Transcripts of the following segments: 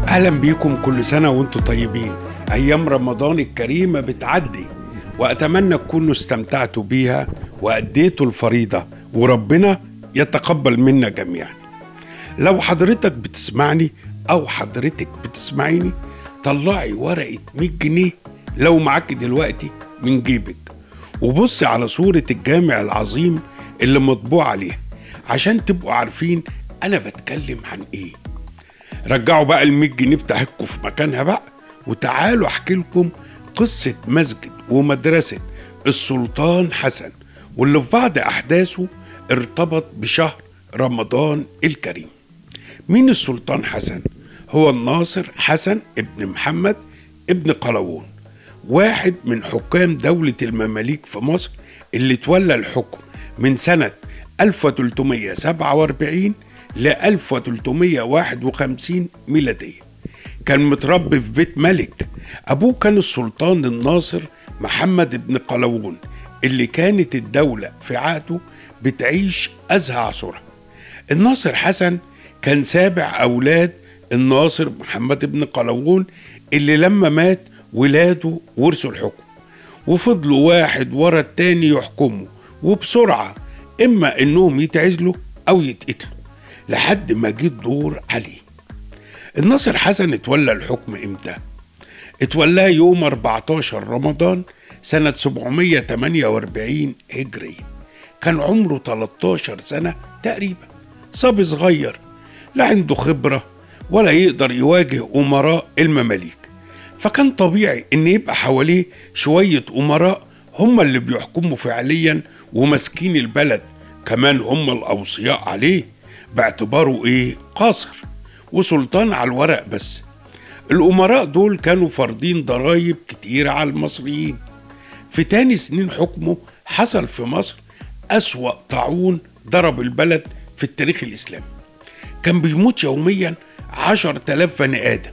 اهلا بيكم كل سنه وانتم طيبين ايام رمضان الكريمه بتعدي واتمنى تكونوا استمتعتوا بيها واديتوا الفريضه وربنا يتقبل منا جميعا لو حضرتك بتسمعني او حضرتك بتسمعيني طلعي ورقه 100 جنيه لو معاك دلوقتي من جيبك وبصي على صوره الجامع العظيم اللي مطبوع عليها عشان تبقوا عارفين انا بتكلم عن ايه رجعوا بقى ال 100 جنيه بتاعتكم في مكانها بقى وتعالوا احكي لكم قصه مسجد ومدرسه السلطان حسن واللي في بعض احداثه ارتبط بشهر رمضان الكريم مين السلطان حسن هو الناصر حسن ابن محمد ابن قلاوون واحد من حكام دولة المماليك في مصر اللي تولى الحكم من سنة 1347 ل 1351 ميلادية كان متربي في بيت ملك أبوه كان السلطان الناصر محمد بن قلاوون اللي كانت الدولة في عهده بتعيش أزهى عصرها الناصر حسن كان سابع أولاد الناصر محمد بن قلاوون اللي لما مات ولاده ورثوا الحكم وفضلوا واحد ورا التاني يحكموا وبسرعة إما إنهم يتعزلوا أو يتقتلوا لحد ما جه الدور عليه الناصر حسن اتولى الحكم إمتى؟ اتولاه يوم 14 رمضان سنة 748 هجرية كان عمره 13 سنة تقريبا صبي صغير لا عنده خبرة ولا يقدر يواجه أمراء المماليك فكان طبيعي إن يبقى حواليه شوية أمراء هم اللي بيحكموا فعليا وماسكين البلد كمان هم الأوصياء عليه باعتباره إيه قاصر وسلطان على الورق بس الأمراء دول كانوا فارضين ضرايب كتيرة على المصريين في تاني سنين حكمه حصل في مصر أسوأ طاعون ضرب البلد في التاريخ الإسلامي كان بيموت يوميا عشر تلاف بني آدم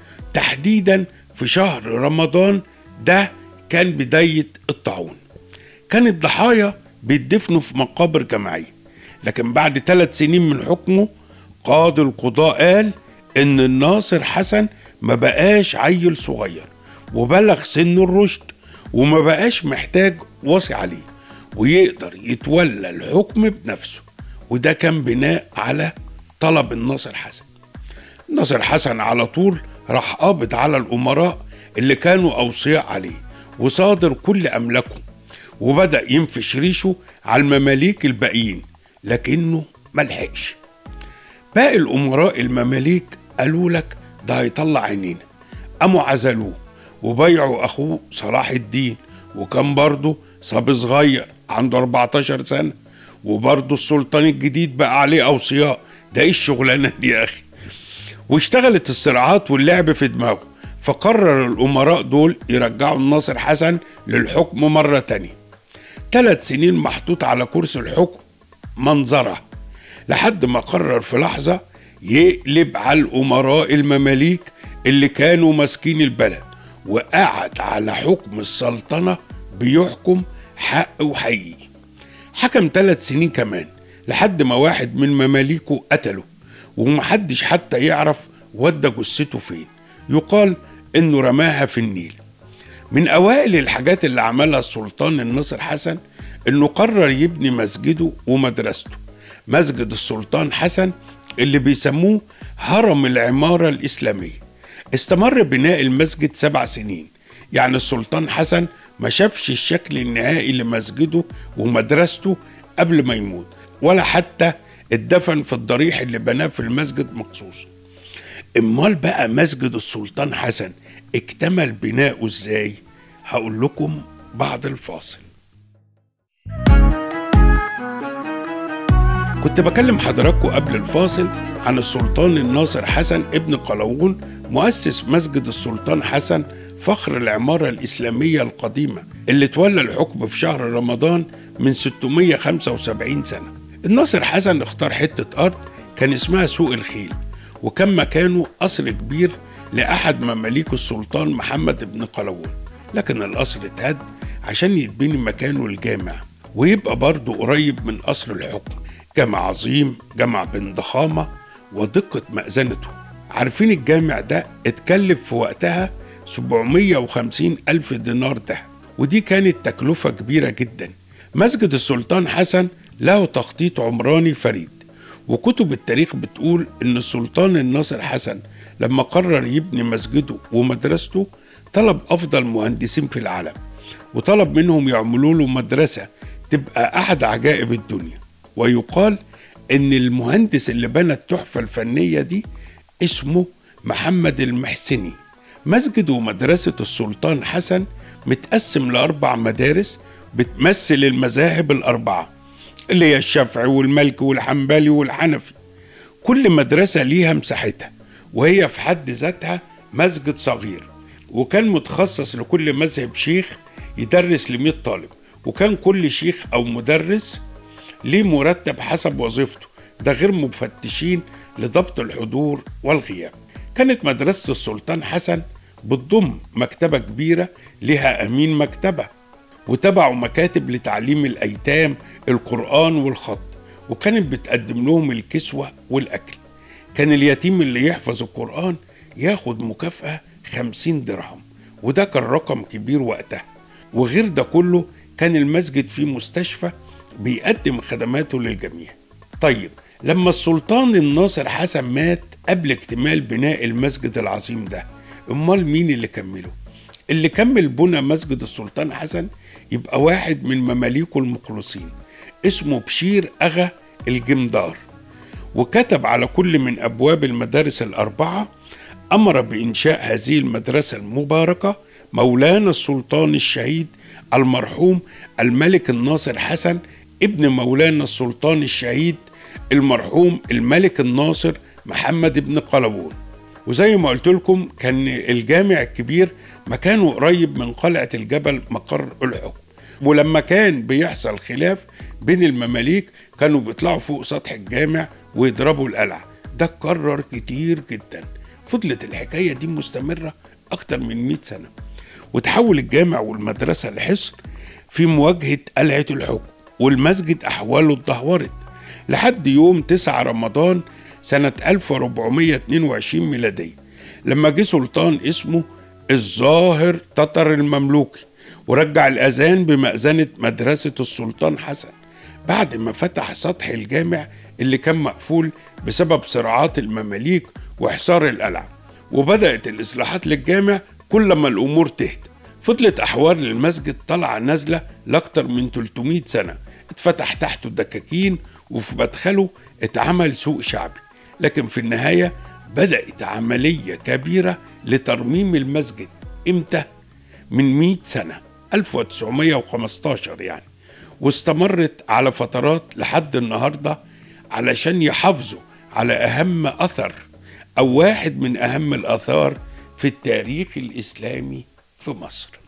تحديدا في شهر رمضان ده كان بداية الطاعون كان الضحايا بيدفنوا في مقابر جماعية لكن بعد ثلاث سنين من حكمه قاضي القضاء قال ان الناصر حسن ما بقاش عيل صغير وبلغ سن الرشد وما بقاش محتاج وصي عليه ويقدر يتولى الحكم بنفسه وده كان بناء على طلب الناصر حسن الناصر حسن على طول راح قابض على الأمراء اللي كانوا أوصياء عليه وصادر كل أملاكه وبدأ ينفش ريشه على المماليك الباقيين لكنه ملحقش باقي الأمراء المماليك قالوا لك ده هيطلع عينينا قاموا عزلوه وبيعوا أخوه صلاح الدين وكان برضه صبي صغير عنده 14 سنة وبرضه السلطان الجديد بقى عليه أوصياء ده ايه الشغلانة دي يا أخي واشتغلت الصراعات واللعب في دماغه فقرر الأمراء دول يرجعوا الناصر حسن للحكم مرة تانية ثلاث سنين محطوط على كرسي الحكم منظره لحد ما قرر في لحظة يقلب على الأمراء المماليك اللي كانوا ماسكين البلد وقعد على حكم السلطنة بيحكم حق وحقيقي حكم ثلاث سنين كمان لحد ما واحد من مماليكه قتله ومحدش حتى يعرف ودى جثته فين يقال انه رماها في النيل من اوائل الحاجات اللي عملها السلطان الناصر حسن انه قرر يبني مسجده ومدرسته مسجد السلطان حسن اللي بيسموه هرم العمارة الإسلامية استمر بناء المسجد سبع سنين يعني السلطان حسن ما شافش الشكل النهائي لمسجده ومدرسته قبل ما يموت ولا حتى اتدفن في الضريح اللي بناه في المسجد مخصوص امال بقى مسجد السلطان حسن اكتمل بناؤه ازاي هقول لكم بعد الفاصل كنت بكلم حضراتكم قبل الفاصل عن السلطان الناصر حسن ابن قلاوون مؤسس مسجد السلطان حسن فخر العمارة الإسلامية القديمة اللي تولى الحكم في شهر رمضان من 675 سنة الناصر حسن اختار حتة أرض كان اسمها سوق الخيل وكان مكانه قصر كبير لأحد مماليك السلطان محمد بن قلاوون لكن القصر اتهد عشان يتبني مكانه الجامع ويبقى برضه قريب من قصر الحكم جامع عظيم جامع بن ضخامة ودقة مأذنته عارفين الجامع ده اتكلف في وقتها 750 ألف دينار ذهب ودي كانت تكلفة كبيرة جدا مسجد السلطان حسن له تخطيط عمراني فريد وكتب التاريخ بتقول ان السلطان الناصر حسن لما قرر يبني مسجده ومدرسته طلب افضل مهندسين في العالم وطلب منهم يعملوا له مدرسه تبقى احد عجائب الدنيا ويقال ان المهندس اللي بنى التحفه الفنيه دي اسمه محمد المحسني مسجد ومدرسه السلطان حسن متقسم لاربع مدارس بتمثل المذاهب الاربعه اللي هي الشافعي والمالكي والحنبلي والحنفي كل مدرسة ليها مساحتها وهي في حد ذاتها مسجد صغير وكان متخصص لكل مذهب شيخ يدرس لمية طالب وكان كل شيخ أو مدرس ليه مرتب حسب وظيفته ده غير مفتشين لضبط الحضور والغياب كانت مدرسة السلطان حسن بتضم مكتبة كبيرة لها أمين مكتبة وتبعوا مكاتب لتعليم الأيتام القرآن والخط وكانت بتقدم لهم الكسوة والأكل كان اليتيم اللي يحفظ القرآن ياخد مكافأة خمسين درهم وده كان رقم كبير وقتها وغير ده كله كان المسجد فيه مستشفى بيقدم خدماته للجميع طيب لما السلطان الناصر حسن مات قبل اكتمال بناء المسجد العظيم ده امال مين اللي كمله اللي كمل بنى مسجد السلطان حسن يبقى واحد من مماليكه المخلصين اسمه بشير أغا الجمدار وكتب على كل من أبواب المدارس الأربعة أمر بإنشاء هذه المدرسة المباركة مولانا السلطان الشهيد المرحوم الملك الناصر حسن ابن مولانا السلطان الشهيد المرحوم الملك الناصر محمد بن قلاوون وزي ما قلت لكم كان الجامع الكبير مكانه قريب من قلعة الجبل مقر الحكم ولما كان بيحصل خلاف بين المماليك كانوا بيطلعوا فوق سطح الجامع ويضربوا القلعة ده اتكرر كتير جدا فضلت الحكاية دي مستمرة أكتر من 100 سنة وتحول الجامع والمدرسة لحصن في مواجهة قلعة الحكم والمسجد أحواله اتدهورت لحد يوم 9 رمضان سنة 1422 ميلادية لما جه سلطان اسمه الظاهر تتر المملوكي ورجع الأذان بمأذنة مدرسة السلطان حسن بعد ما فتح سطح الجامع اللي كان مقفول بسبب صراعات المماليك وحصار القلعة وبدأت الإصلاحات للجامع كل ما الأمور تهدى فضلت أحوال المسجد طالعة نازلة لأكتر من 300 سنة اتفتح تحته دكاكين وفي مدخله اتعمل سوق شعبي لكن في النهاية بدأت عملية كبيرة لترميم المسجد امتى؟ من 100 سنة 1915 يعني واستمرت على فترات لحد النهارده علشان يحافظوا على اهم اثر او واحد من اهم الاثار في التاريخ الاسلامي في مصر